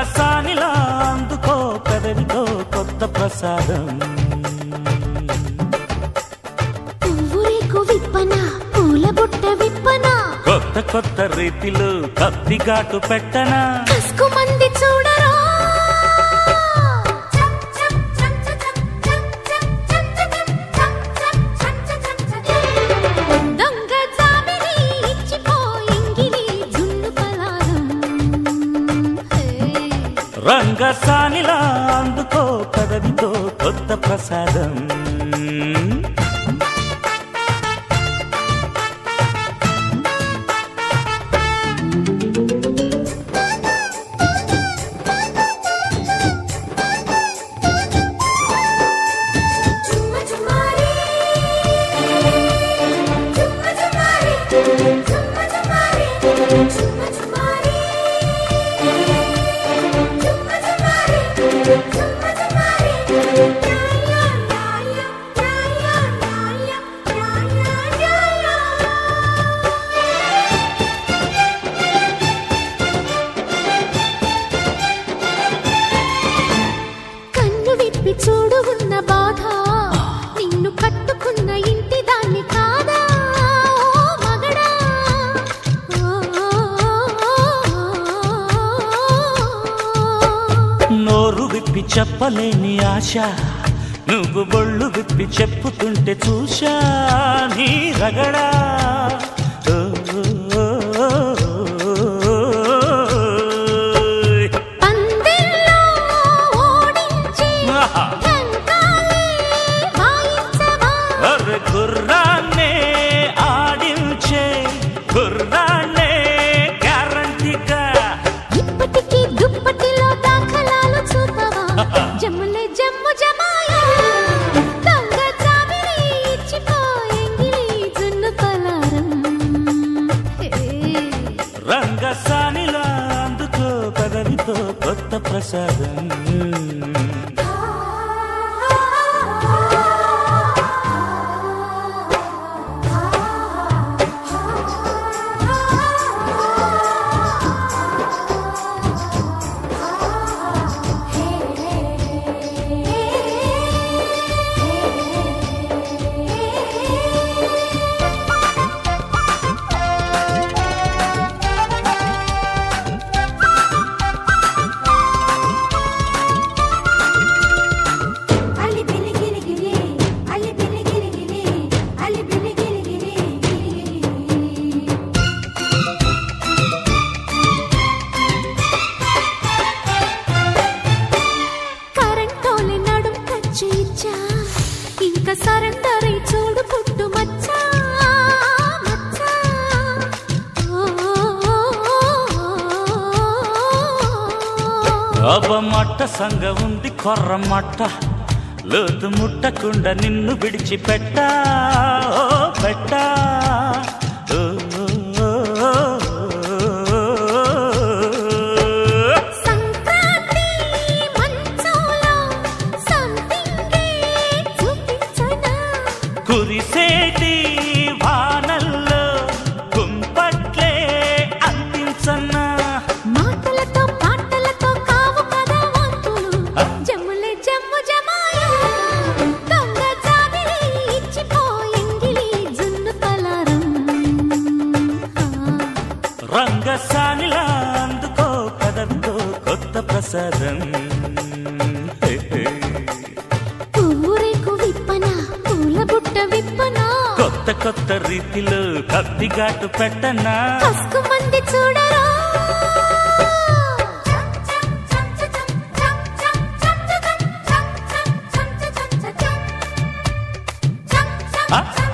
రంగసానిలా అందుకో కదవితో కొత్త ప్రసాదం పువ్వురేకు విప్పన పూల బుట్ట విప్పన కొత్త కొత్త రీతిలో కత్తిగాటు పెట్టనా కసుకు మంది చూడరా దొంగ జాబిలి ఇచ్చిపో ఎంగిలి జున్ను పలారం హే రంగసానిలా అందుకో కదవితో కొత్త ప్రసాదం చుమ్మ చుమ్మారి చుమ్మ చుమ్మారి చుమ్మ చుమ్మారి చుమ్మ చుమ్మారి చుమ్మ చుమ్మారి చుమ్మ చుమ్మారి యా యా యా యా యా యా యా కన్ను విప్పి చూడు ఉన్న బాధ నిన్ను కట్టుకున్న ఇంటి దాన్ని కాదా ఓ మగడా ఓ, ఓ, ఓ. నోరు విప్పి చెప్పలేని ఆశ నువ్వు బొళ్ళు విప్పి చెప్పుతుంటే చూశా నీ రగడా ఓ, ఓ, ఓ, ఓయ్. పందిర్లో ఓడించి ఆహా. లంకాలే వాయించవా అరే గుర్రాన్నే ఆడించే గుర్రాన్నే గ్యారంటీగా ఇప్పటికీ దుప్పటిలో దాఖలాలు చూపవా జమ్ములే జమ్ము జమాయా దొంగ జాబిలి ఇచ్చిపో ఎంగిలి జున్ను పలారం హే. రంగసానిలా అందుకో పదవితో కొత్త ప్రసాదం అలి బిలి గిలి గిలి అలి బిలి గిలి గిలి అలి బిలి గిలి గిలి గిలి కరెంటోలే నడుం కచ్చి ఇచ్చా ఇంకా సరెండర్ అయి చూడు పుట్టు మచ్చా మచ్చా ఓ, ఓ, ఓ, ఓ. అబమట్ట సంగ ఉంది కొర్రమట్ట లోతు ముట్టకుండా నిన్ను విడిచిపెట్ట ఓ పెట్ట ఓ, ఓ, ఓ, ఓ. సంక్రాంతి మంచంలో సంపింగే చూపించనా కురిసేటి వానల్లో కుంపట్లే అందించన్నా మాటలతో పాటలతో కావు కదా వంతులు జమ్ములే జమ్ము జమాయా దొంగ జాబిలి ఇచ్చిపో ఎంగిలి జున్ను పలారం రంగసానిలా అందుకో పదవితో కొత్త ప్రసాదం హే, హే. పువ్వురేకు విప్పన పూల బుట్ట విప్పన కొత్త కొత్త రీతిలో కత్తిగాటు పెట్టనా కసుకు మంది చూడరా ఆ?